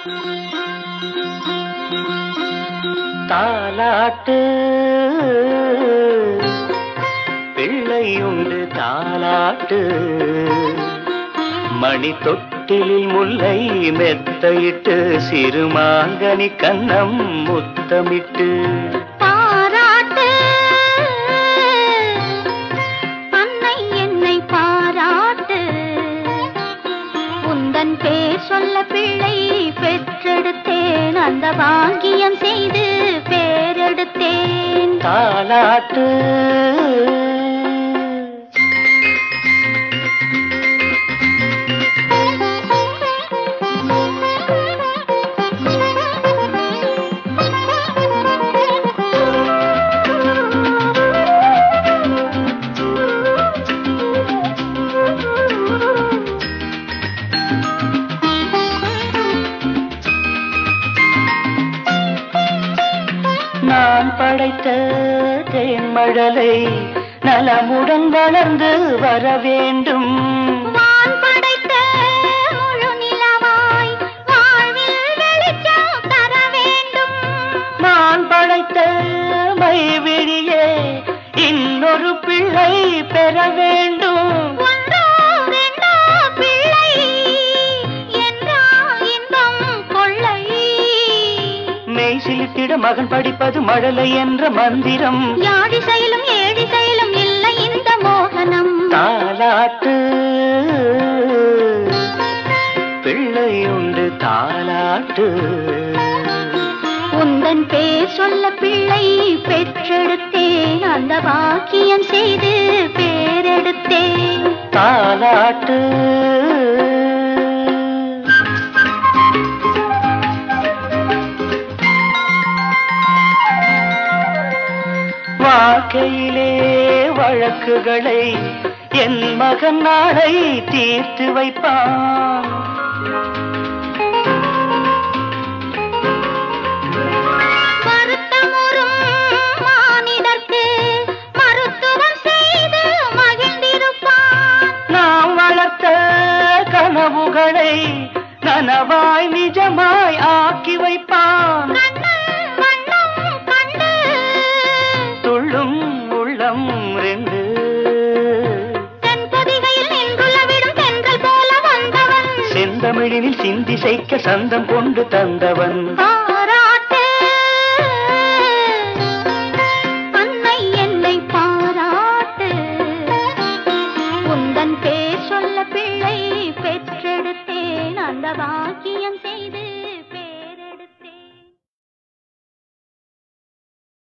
தாலாட்டு பிள்ளையுண்டு தாலாட்டு மணி தொட்டிலில் முல்லை மெத்தையிட்டு சிறுமாங்கனி கன்னம் முத்தமிட்டு பாராட்டு அன்னை என்னை பாராட்டு உந்தன் பேர் சொல்ல பிள்ளை பெற்றெடுத்தேன் அந்த பாக்கியம் செய்து பேரெடுத்தேன் தாலாட்டு நான் படைத்த தேன்மழலை நலமுடன் வளர்ந்து வர வேண்டும் வான் படைத்த முழு நிலவாய் வாழ்வில் வெளிச்சம் தர வேண்டும் நான் படைத்த மைவிழியே இன்னொரு பிள்ளை பெற வேண்டும் ஒன்றோ ரெண்டோ பிள்ளை என்றால் இன்பம் கொள்ளை மெய் சிலித்திட மகன் படிப்பது மழலை என்ற மந்திரம் யாழி செயலும் ஏழி செயலும் இல்லை இந்த மோகனம் தாலாட்டு பிள்ளையுண்டு தாலாட்டு உந்தன் பேர் சொல்ல பிள்ளை பெற்றெடுத்தேன் அந்த பாக்கியம் செய்து பேரெடுத்தேன் தாலாட்டு வாழ்க்கையிலே வழக்குகளை என் மகன் நாளை தீர்த்து வைப்பான் வருத்தமுறும் மானிடர்க்கு மருத்துவம் செய்து மகிழ்ந்திருப்பான் நாம் வளர்த்த கனவுகளை நனவாய் நிஜமாய் ஆக்கி வைப்பான் கண்ணன் வண்ணம் கண்டு துள்ளும் உள்ளம் ரெண்டு தென்பொதிகையில் நின்றுலவிடும் தென்றல் போல வந்தவன் செந்தமிழினில் சிந்தி செய்க்க சந்தம் கொண்டு தந்தவன் பாராட்டு அன்னை என்னை பாராட்டு உந்தன் பேர் சொல்ல பிள்ளை பெற்றெடுத்தேன் அந்த பாக்கியம் செய்து